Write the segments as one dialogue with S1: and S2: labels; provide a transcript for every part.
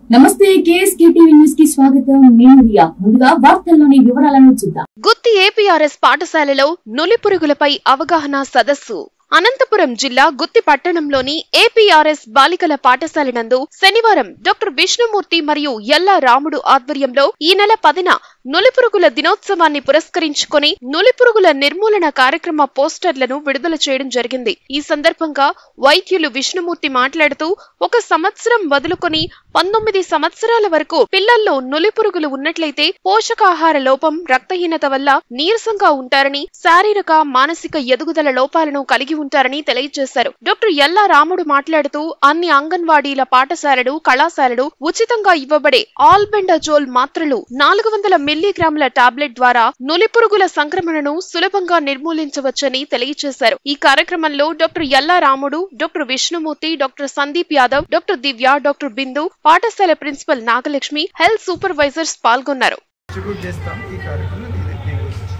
S1: నమస్తే KSK TV news కి స్వాగతం నేను రియా ముందుగా వార్తల్లోని వివరాలను చూద్దాం
S2: గుత్తి ఏపీఆర్ఎస్ పాఠశాలలో నులిపురుగులపై అవగాహన సదస్సు అనంతపురం జిల్లా గుత్తి పట్టణంలోని ఏపీఆర్ఎస్ బాలికల పాఠశాల నందు శనివారం డాక్టర్ విష్ణుమూర్తి మరియు ఎల్లా రాముడు ఆధ్వర్యంలో ఈ నెల పదిన నులిపురుగుల దినోత్సవాన్ని పురస్కరించుకొని నులిపురుగుల నిర్మూలన కార్యక్రమ పోస్టర్లను విడుదల చేయడం జరిగింది ఈ సందర్భంగా వైద్యులు విష్ణుమూర్తి మాట్లాడుతూ ఒక సంవత్సరం వదులుకొని పంతొమ్మిది సంవత్సరాల వరకు పిల్లల్లో నులిపురుగులు ఉన్నట్లయితే పోషకాహార లోపం రక్తహీనత వల్ల నీరసంగా ఉంటారని శారీరక మానసిక ఎదుగుదల లోపాలను కలిగి ఉంటారని తెలియజేశారు డాక్టర్ ఎల్లా రాముడు మాట్లాడుతూ అన్ని అంగన్వాడీల పాఠశాలలు కళాశాలలు ఉచితంగా ఇవ్వబడే ఆల్బెండజోల్ మాత్రలు నాలుగు వందల మిల్లీగ్రాముల టాబ్లెట్ ద్వారా నులిపురుగుల సంక్రమణను సులభంగా నిర్మూలించవచ్చని తెలియజేశారు ఈ కార్యక్రమంలో doctor Ella Ramudu doctor Vishnumurthy doctor Sandeep Yadav doctor Divya doctor Bindu పాఠశాల ప్రిన్సిపల్ నాగలక్ష్మి హెల్త్ సూపర్వైజర్స్ పాల్గొన్నారు
S3: డిస్ట్రిబ్యూట్ చేస్తాం ఈ కార్యక్రమం ఇది దీని గురించి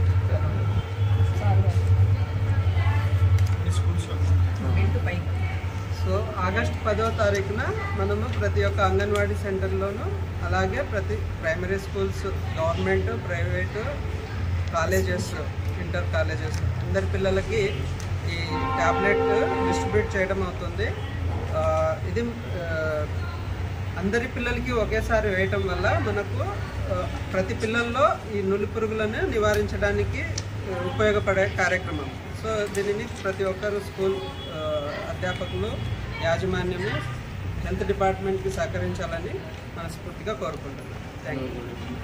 S3: సో ఆగస్ట్ పదో తారీఖున మనము ప్రతి ఒక్క అంగన్వాడీ సెంటర్లోనూ అలాగే ప్రతి primary schools government private colleges inter colleges అందరి పిల్లలకి ఈ ట్యాబ్లెట్ డిస్ట్రిబ్యూట్ చేయడం అవుతుంది ఆ, ఇది ఆ, అందరి పిల్లలకి ఒకేసారి వేయటం వల్ల మనకు ఆ, ప్రతి పిల్లల్లో ఈ నులి పురుగులను నివారించడానికి ఆ, ఉపయోగపడే కార్యక్రమం సో దీనిని ప్రతి ఒక్కరు స్కూల్ ఆ, అధ్యాపకులు యాజమాన్యము హెల్త్ డిపార్ట్మెంట్కి సహకరించాలని మనస్ఫూర్తిగా కోరుకుంటున్నాను థ్యాంక్ యూ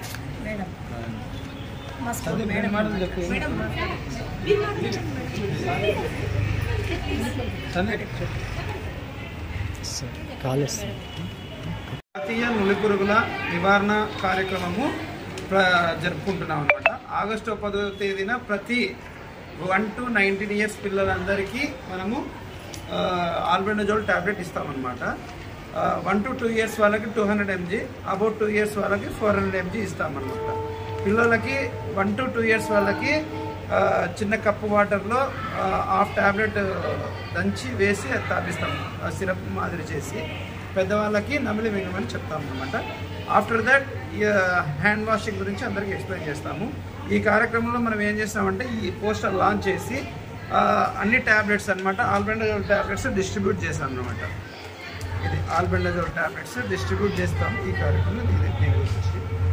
S3: జాతీయ నులిపురుగుల నివారణ కార్యక్రమము ప్ర- జరుపుకుంటున్నాం అనమాట ఆగస్టు పదో తేదీన ప్రతి వన్ టు నైన్టీన్ ఇయర్స్ పిల్లలందరికీ మనము ఆల్బెండజోల్ టాబ్లెట్ ఇస్తామన్నమాట వన్ టు టూ ఇయర్స్ వాళ్ళకి two hundred MG about two years వాళ్ళకి ఫోర్ హండ్రెడ్ ఎంజీ ఇస్తామన్నమాట పిల్లలకి వన్ టు టూ ఇయర్స్ వాళ్ళకి ఆ, చిన్న కప్పు వాటర్లో హాఫ్ టాబ్లెట్ దంచి వేసి అది తాపిస్తాం సిరప్ మాదిరి చేసి పెద్దవాళ్ళకి నమిలి మింగమని చెప్తాం అనమాట ఆఫ్టర్ దట్ హ్యాండ్ వాషింగ్ గురించి అందరికీ ఎక్స్ప్లెయిన్ చేస్తాము ఈ కార్యక్రమంలో మనం ఏం చేస్తామంటే ఈ పోస్టర్ లాంచ్ చేసి ఆ, అన్ని ట్యాబ్లెట్స్ అనమాట ఆల్బెండజోల్ ట్యాబ్లెట్స్ డిస్ట్రిబ్యూట్ చేస్తాం అనమాట ఇది ఆల్బెండజోల్ ట్యాబ్లెట్స్ డిస్ట్రిబ్యూట్ చేస్తాం ఈ కార్యక్రమం ఇది దీని గురించి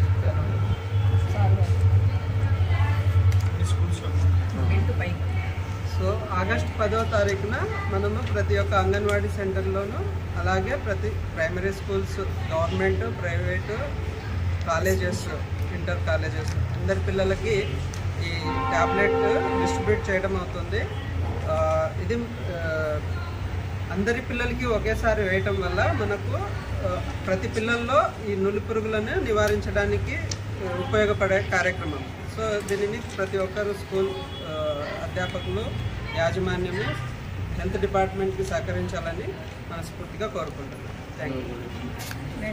S3: సో ఆగస్ట్ పదో తారీఖున మనము ప్రతి ఒక్క అంగన్వాడీ సెంటర్లోనూ అలాగే ప్రతి primary schools government private colleges inter colleges అందరి పిల్లలకి ఈ ట్యాబ్లెట్ డిస్ట్రిబ్యూట్ చేయడం అవుతుంది ఆ, ఇది ఆ, అందరి పిల్లలకి ఒకేసారి వేయటం వల్ల మనకు ఆ, ప్రతి పిల్లల్లో ఈ నులి పురుగులను నివారించడానికి ఆ, ఉపయోగపడే కార్యక్రమం సో దీనిని ప్రతి ఒక్కరు స్కూల్ ఆ, అధ్యాపకులు యాజమాన్యము హెల్త్ డిపార్ట్మెంట్కి సహకరించాలని మనస్ఫూర్తిగా కోరుకుంటున్నాను థ్యాంక్ యూ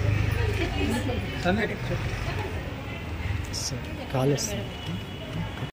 S4: కాల్ వస్తుంది